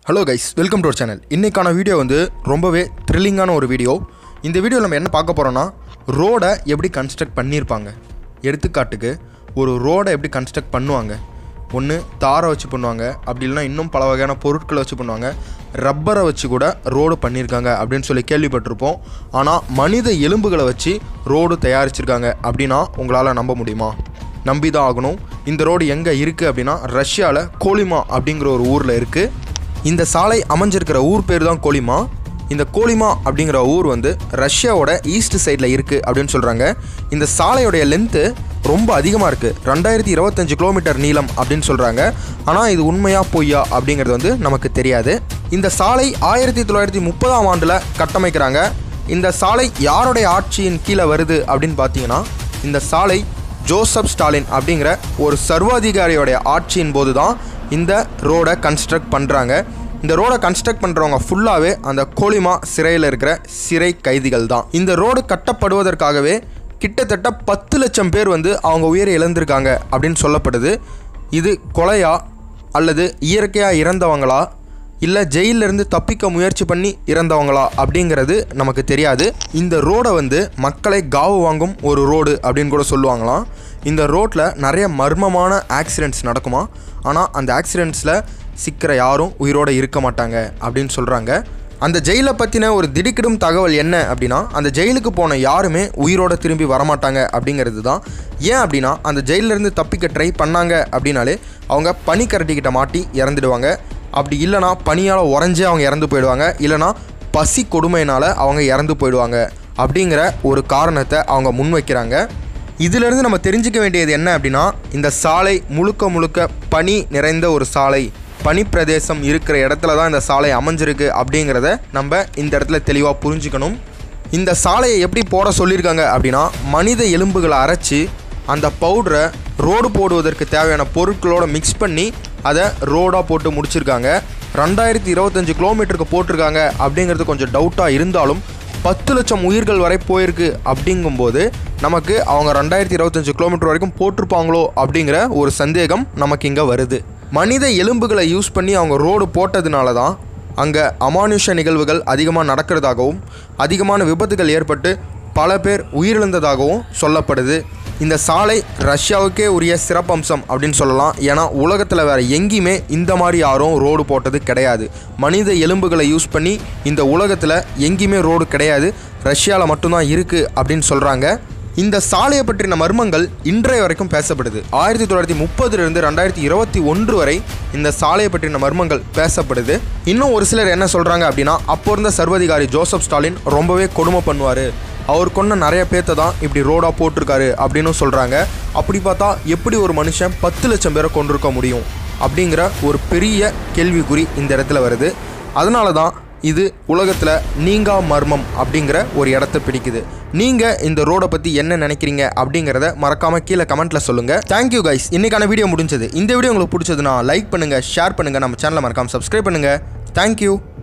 hello guys welcome to our channel இன்றைக்கான video வந்து ரொம்பவே த்ரில்லிங்கான ஒரு வீடியோ இந்த வீடியோவில் நம்ம என்ன பார்க்க போகிறோன்னா ரோடை எப்படி கன்ஸ்ட்ரக்ட் பண்ணியிருப்பாங்க எடுத்துக்காட்டுக்கு ஒரு ரோடை எப்படி கன்ஸ்ட்ரக்ட் பண்ணுவாங்க ஒன்று தாரை வச்சு பண்ணுவாங்க அப்படி இல்லைன்னா இன்னும் பல வகையான பொருட்களை வச்சு பண்ணுவாங்க ரப்பரை வச்சு கூட ரோடு பண்ணியிருக்காங்க அப்படின்னு சொல்லி கேள்விப்பட்டிருப்போம் ஆனால் மனித எலும்புகளை வச்சு ரோடு தயாரிச்சிருக்காங்க அப்படின்னா உங்களால் நம்ப முடியுமா நம்பி தான் ஆகணும் இந்த ரோடு எங்கே இருக்குது அப்படின்னா ரஷ்யாவில் கோலிமா அப்படிங்கிற ஒரு ஊரில் இருக்குது இந்த சாலை அமைஞ்சிருக்கிற ஊர் பேர் தான் கோலிமா இந்த கோலிமா அப்படிங்கிற ஊர் வந்து ரஷ்யாவோட ஈஸ்ட் சைடில் இருக்குது அப்படின்னு சொல்கிறாங்க இந்த சாலையோடைய லென்த்து ரொம்ப அதிகமாக இருக்குது ரெண்டாயிரத்தி இருபத்தஞ்சு கிலோமீட்டர் நீளம் அப்படின்னு சொல்கிறாங்க ஆனால் இது உண்மையா பொய்யா அப்படிங்கிறது வந்து நமக்கு தெரியாது இந்த சாலை ஆயிரத்தி தொள்ளாயிரத்தி முப்பதாம் ஆண்டில் கட்டமைக்கிறாங்க இந்த சாலை யாருடைய ஆட்சியின் கீழே வருது அப்படின்னு பார்த்தீங்கன்னா இந்த சாலை ஜோசப் ஸ்டாலின் அப்படிங்கிற ஒரு சர்வாதிகாரியோடைய ஆட்சியின் போது தான் இந்த ரோடை கன்ஸ்ட்ரக்ட் பண்ணுறாங்க இந்த ரோடை கன்ஸ்ட்ரக்ட் பண்ணுறவங்க ஃபுல்லாகவே அந்த கோலிமா சிறையில் இருக்கிற சிறை கைதிகள் தான் இந்த ரோடு கட்டப்படுவதற்காகவே கிட்டத்தட்ட பத்து லட்சம் பேர் வந்து அவங்க உயிரை இழந்திருக்காங்க அப்படின்னு சொல்லப்படுது இது கொலையா அல்லது இயற்கையாக இறந்தவங்களா இல்லை ஜெயிலிருந்து தப்பிக்க முயற்சி பண்ணி இறந்தவங்களா அப்படிங்கிறது நமக்கு தெரியாது இந்த ரோடை வந்து மக்களை காவு வாங்கும் ஒரு ரோடு அப்படின்னு கூட சொல்லுவாங்களாம் இந்த ரோட்டில் நிறைய மர்மமான ஆக்சிடெண்ட்ஸ் நடக்குமா ஆனால் அந்த ஆக்சிடெண்ட்ஸில் சிக்கிற யாரும் உயிரோடு இருக்க மாட்டாங்க அப்படின்னு சொல்கிறாங்க அந்த ஜெயிலை பற்றின ஒரு திடுக்கிடும் தகவல் என்ன அப்படின்னா அந்த ஜெயிலுக்கு போன யாருமே உயிரோட திரும்பி வரமாட்டாங்க அப்படிங்கிறது தான் ஏன் அப்படின்னா அந்த ஜெயிலிருந்து தப்பிக்க ட்ரை பண்ணாங்க அப்படின்னாலே அவங்க பனிக்கரட்டிக்கிட்ட மாட்டி இறந்துடுவாங்க அப்படி இல்லைனா பனியால் உறைஞ்சே அவங்க இறந்து போயிடுவாங்க இல்லைனா பசி கொடுமையினால் அவங்க இறந்து போயிடுவாங்க அப்படிங்கிற ஒரு காரணத்தை அவங்க முன்வைக்கிறாங்க இதிலிருந்து நம்ம தெரிஞ்சுக்க வேண்டியது என்ன அப்படின்னா இந்த சாலை முழுக்க முழுக்க பனி நிறைந்த ஒரு சாலை பனிப்பிரதேசம் இருக்கிற இடத்துல தான் இந்த சாலை அமைஞ்சிருக்கு அப்படிங்கிறத நம்ம இந்த இடத்துல தெளிவாக புரிஞ்சுக்கணும் இந்த சாலையை எப்படி போட சொல்லியிருக்காங்க அப்படின்னா மனித எலும்புகளை அரைச்சி அந்த பவுடரை ரோடு போடுவதற்கு தேவையான பொருட்களோட மிக்ஸ் பண்ணி அதை ரோடாக போட்டு முடிச்சிருக்காங்க ரெண்டாயிரத்தி இருபத்தஞ்சு கிலோமீட்டருக்கு போட்டிருக்காங்க அப்படிங்கிறது கொஞ்சம் டவுட்டாக இருந்தாலும் பத்து லட்சம் உயிர்கள் வரை போயிருக்கு அப்படிங்கும்போது நமக்கு அவங்க ரெண்டாயிரத்தி இருபத்தஞ்சு கிலோமீட்டர் வரைக்கும் போட்டிருப்பாங்களோ அப்படிங்கிற ஒரு சந்தேகம் நமக்கு இங்கே வருது மனித எலும்புகளை யூஸ் பண்ணி அவங்க ரோடு போட்டதுனால தான் அங்கே அமானுஷ நிகழ்வுகள் அதிகமாக நடக்கிறதாகவும் அதிகமான விபத்துகள் ஏற்பட்டு பல பேர் உயிரிழந்ததாகவும் சொல்லப்படுது இந்த சாலை ரஷ்யாவுக்கே உரிய சிறப்பம்சம் அப்படின்னு சொல்லலாம் ஏன்னா உலகத்தில் வேறு எங்கேயுமே இந்த மாதிரி யாரும் ரோடு போட்டது கிடையாது மனித எலும்புகளை யூஸ் பண்ணி இந்த உலகத்தில் எங்கேயுமே ரோடு கிடையாது ரஷ்யாவில் மட்டும்தான் இருக்குது அப்படின்னு சொல்கிறாங்க இந்த சாலையை பற்றின மர்மங்கள் இன்றைய வரைக்கும் பேசப்படுது ஆயிரத்தி தொள்ளாயிரத்தி முப்பதுலேருந்து ரெண்டாயிரத்தி இருபத்தி ஒன்று வரை இந்த சாலையை பற்றின மர்மங்கள் பேசப்படுது இன்னும் ஒரு சிலர் என்ன சொல்கிறாங்க அப்படின்னா அப்போ இருந்த சர்வதிகாரி ஜோசப் ஸ்டாலின் ரொம்பவே கொடுமை பண்ணுவார் அவர் கொண்ட நிறைய பேர்த்த தான் இப்படி ரோடாக போட்டிருக்காரு அப்படின்னு சொல்கிறாங்க அப்படி பார்த்தா எப்படி ஒரு மனுஷன் பத்து லட்சம் பேரை கொண்டிருக்க முடியும் அப்படிங்கிற ஒரு பெரிய கேள்விக்குறி இந்த இடத்துல வருது அதனால தான் இது உலகத்தில் நீங்கா மர்மம் அப்படிங்கிற ஒரு இடத்த பிடிக்குது நீங்கள் இந்த ரோடை பற்றி என்ன நினைக்கிறீங்க அப்படிங்கிறத மறக்காமல் கீழே கமெண்ட்டில் சொல்லுங்கள் தேங்க்யூ கைஸ் இன்றைக்கான வீடியோ முடிஞ்சது இந்த வீடியோ உங்களுக்கு பிடிச்சதுன்னா லைக் பண்ணுங்கள் ஷேர் பண்ணுங்கள் நம்ம சேனலை மறக்காமல் சப்ஸ்கிரைப் பண்ணுங்கள் தேங்க்யூ